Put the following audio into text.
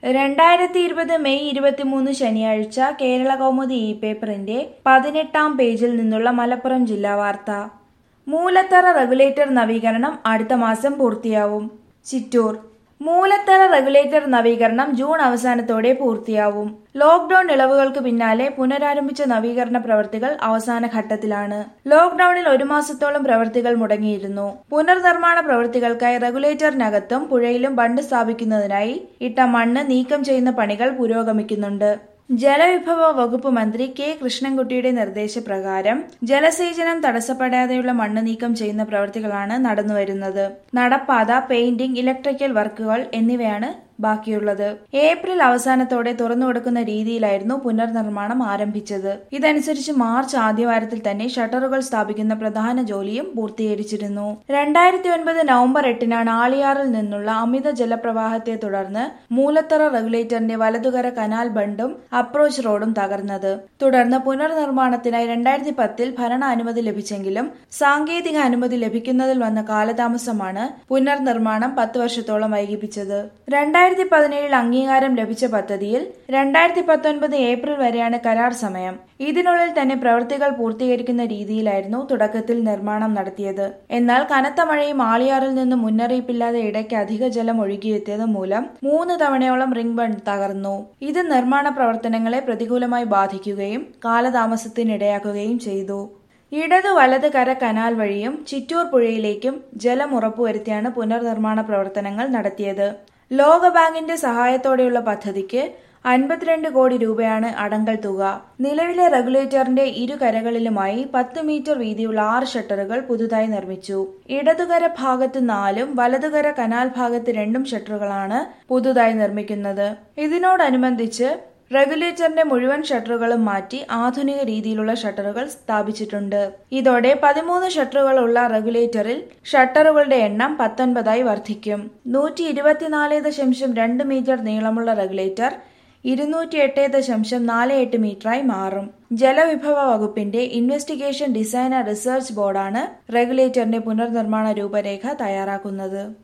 രണ്ടായിരത്തി ഇരുപത് മെയ് ഇരുപത്തിമൂന്ന് ശനിയാഴ്ച കേരള കൗമുദി ഇ പേപ്പറിന്റെ പതിനെട്ടാം പേജിൽ നിന്നുള്ള മലപ്പുറം ജില്ലാ വാർത്ത മൂലത്തറ റെഗുലേറ്റർ നവീകരണം അടുത്ത മാസം പൂർത്തിയാവും ചിറ്റൂർ മൂലത്തറ റെഗുലേറ്റർ നവീകരണം ജൂൺ അവസാനത്തോടെ പൂർത്തിയാവും ലോക്ഡൌൺ ഇളവുകൾക്ക് പിന്നാലെ പുനരാരംഭിച്ച നവീകരണ പ്രവൃത്തികൾ അവസാന ഘട്ടത്തിലാണ് ലോക്ഡൌണിൽ ഒരു മാസത്തോളം പ്രവൃത്തികൾ മുടങ്ങിയിരുന്നു പുനർനിർമ്മാണ പ്രവൃത്തികൾക്കായി റെഗുലേറ്ററിനകത്തും പുഴയിലും ബണ്ട് സ്ഥാപിക്കുന്നതിനായി ഇട്ട മണ്ണ് നീക്കം ചെയ്യുന്ന പണികൾ പുരോഗമിക്കുന്നുണ്ട് ജലവിഭവ വകുപ്പ് മന്ത്രി കെ കൃഷ്ണൻകുട്ടിയുടെ നിർദ്ദേശപ്രകാരം ജലസേചനം തടസ്സപ്പെടാതെയുള്ള മണ്ണ് നീക്കം ചെയ്യുന്ന പ്രവൃത്തികളാണ് നടന്നുവരുന്നത് നടപ്പാത പെയിന്റിംഗ് ഇലക്ട്രിക്കൽ വർക്കുകൾ എന്നിവയാണ് ബാക്കിയുള്ളത് ഏപ്രിൽ അവസാനത്തോടെ തുറന്നു കൊടുക്കുന്ന രീതിയിലായിരുന്നു പുനർനിർമ്മാണം ആരംഭിച്ചത് ഇതനുസരിച്ച് മാർച്ച് ആദ്യവാരത്തിൽ തന്നെ ഷട്ടറുകൾ സ്ഥാപിക്കുന്ന പ്രധാന ജോലിയും പൂർത്തീകരിച്ചിരുന്നു രണ്ടായിരത്തി ഒൻപത് നവംബർ എട്ടിനാണ് ആളിയാറിൽ നിന്നുള്ള അമിത ജലപ്രവാഹത്തെ തുടർന്ന് മൂലത്തറ റെഗുലേറ്ററിന്റെ വലതുകര കനാൽ ബണ്ടും അപ്രോച്ച് റോഡും തകർന്നത് തുടർന്ന് പുനർനിർമ്മാണത്തിനായി രണ്ടായിരത്തി പത്തിൽ ഭരണ അനുമതി ലഭിച്ചെങ്കിലും സാങ്കേതിക അനുമതി ലഭിക്കുന്നതിൽ വന്ന കാലതാമസമാണ് പുനർനിർമ്മാണം പത്ത് വർഷത്തോളം വൈകിപ്പിച്ചത് രണ്ടായിരത്തി പതിനേഴിൽ അംഗീകാരം ലഭിച്ച പദ്ധതിയിൽ രണ്ടായിരത്തി പത്തൊൻപത് ഏപ്രിൽ വരെയാണ് കരാർ സമയം ഇതിനുള്ളിൽ തന്നെ പ്രവൃത്തികൾ പൂർത്തീകരിക്കുന്ന രീതിയിലായിരുന്നു തുടക്കത്തിൽ നിർമ്മാണം നടത്തിയത് എന്നാൽ കനത്ത മഴയും ആളിയാറിൽ നിന്നും മുന്നറിയിപ്പില്ലാതെ ഇടയ്ക്ക് അധിക ജലം ഒഴുകിയെത്തിയത് മൂലം മൂന്ന് തവണയോളം റിംഗ് ബണ്ട് തകർന്നു ഇത് നിർമ്മാണ പ്രവർത്തനങ്ങളെ പ്രതികൂലമായി ബാധിക്കുകയും കാലതാമസത്തിനിടയാക്കുകയും ചെയ്തു ഇടതു വലത് കര കനാൽ വഴിയും ചിറ്റൂർ പുഴയിലേക്കും ജലം ഉറപ്പുവരുത്തിയാണ് പുനർനിർമ്മാണ പ്രവർത്തനങ്ങൾ നടത്തിയത് ലോകബാങ്കിന്റെ സഹായത്തോടെയുള്ള പദ്ധതിക്ക് അൻപത്തിരണ്ട് കോടി രൂപയാണ് അടങ്കൽ തുക നിലവിലെ റെഗുലേറ്ററിന്റെ ഇരു കരകളിലുമായി പത്ത് മീറ്റർ വീതിയുള്ള ആറ് ഷട്ടറുകൾ പുതുതായി നിർമ്മിച്ചു ഇടതുകര ഭാഗത്ത് നാലും വലതുകര കനാൽ ഭാഗത്ത് രണ്ടും ഷട്ടറുകളാണ് പുതുതായി നിർമ്മിക്കുന്നത് ഇതിനോടനുബന്ധിച്ച് റെഗുലേറ്ററിന്റെ മുഴുവൻ ഷട്ടറുകളും മാറ്റി ആധുനിക രീതിയിലുള്ള ഷട്ടറുകൾ സ്ഥാപിച്ചിട്ടുണ്ട് ഇതോടെ പതിമൂന്ന് ഷട്ടറുകളുള്ള റെഗുലേറ്ററിൽ ഷട്ടറുകളുടെ എണ്ണം പത്തൊൻപതായി വർദ്ധിക്കും നൂറ്റി ഇരുപത്തിനാല് ദശാംശം രണ്ട് മീറ്റർ നീളമുള്ള റെഗുലേറ്റർ ഇരുന്നൂറ്റി എട്ട് ദശാംശം നാല് എട്ട് മീറ്ററായി മാറും ജലവിഭവ വകുപ്പിന്റെ ഇൻവെസ്റ്റിഗേഷൻ ഡിസൈൻ റിസർച്ച് ബോർഡാണ് റെഗുലേറ്ററിന്റെ പുനർനിർമ്മാണ രൂപരേഖ തയ്യാറാക്കുന്നത്